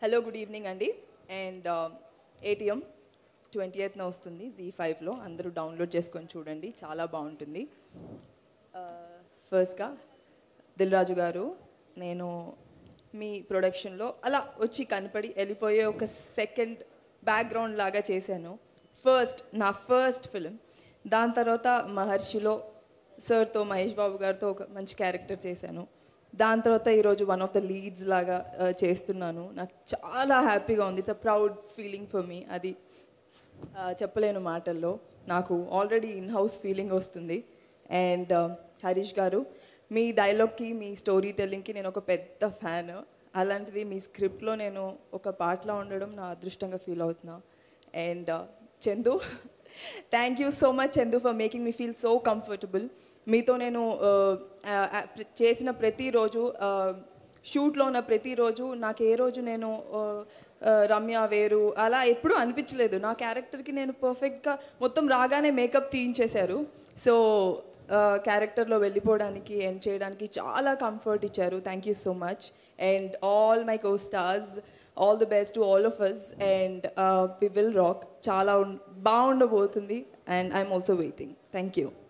hello good evening అండి and ATM twenty ఎయిత్న వస్తుంది జీ ఫైవ్లో అందరూ డౌన్లోడ్ చేసుకొని చూడండి చాలా బాగుంటుంది ఫస్ట్గా దిల్ రాజు గారు నేను మీ ప్రొడక్షన్లో అలా వచ్చి కనపడి వెళ్ళిపోయే ఒక సెకండ్ బ్యాక్గ్రౌండ్ లాగా చేశాను ఫస్ట్ నా ఫస్ట్ ఫిలిం దాని తర్వాత మహర్షిలో సార్తో మహేష్ బాబు గారితో ఒక మంచి క్యారెక్టర్ చేశాను దాని తర్వాత ఈరోజు వన్ ఆఫ్ ద లీడ్స్ లాగా ఆ, చేస్తున్నాను నాకు చాలా హ్యాపీగా ఉంది it's a proud feeling for me అది ఆ, చెప్పలేను మాటల్లో నాకు ఆల్రెడీ ఇన్ హౌస్ ఫీలింగ్ వస్తుంది అండ్ హరీష్ గారు మీ డైలాగ్కి మీ స్టోరీ టెల్లింగ్కి నేను ఒక పెద్ద ఫ్యాన్ అలాంటిది మీ స్క్రిప్ట్లో నేను ఒక పాటలో ఉండడం నా అదృష్టంగా ఫీల్ అవుతున్నా and Chandu thank you so much Chandu for making me feel so comfortable మీతో నేను ఆ, ఆ, ఆ, ప్ర- చేసిన ప్రతిరోజు ఆ, షూట్లో ఉన్న ప్రతిరోజు నాకు ఏ రోజు నేను ఆ, ఆ, రమ్య వేరు అలా ఎప్పుడూ అనిపించలేదు నా క్యారెక్టర్కి నేను పర్ఫెక్ట్గా మొత్తం రాగానే మేకప్ తీయించేశారు సో క్యారెక్టర్లో వెళ్ళిపోవడానికి ఎండ్ చేయడానికి చాలా కంఫర్ట్ ఇచ్చారు thank you so much and all my co stars all the best to all of us and we will rock చాలా ఉన్- బాగుండబోతుంది and I'm also waiting thank you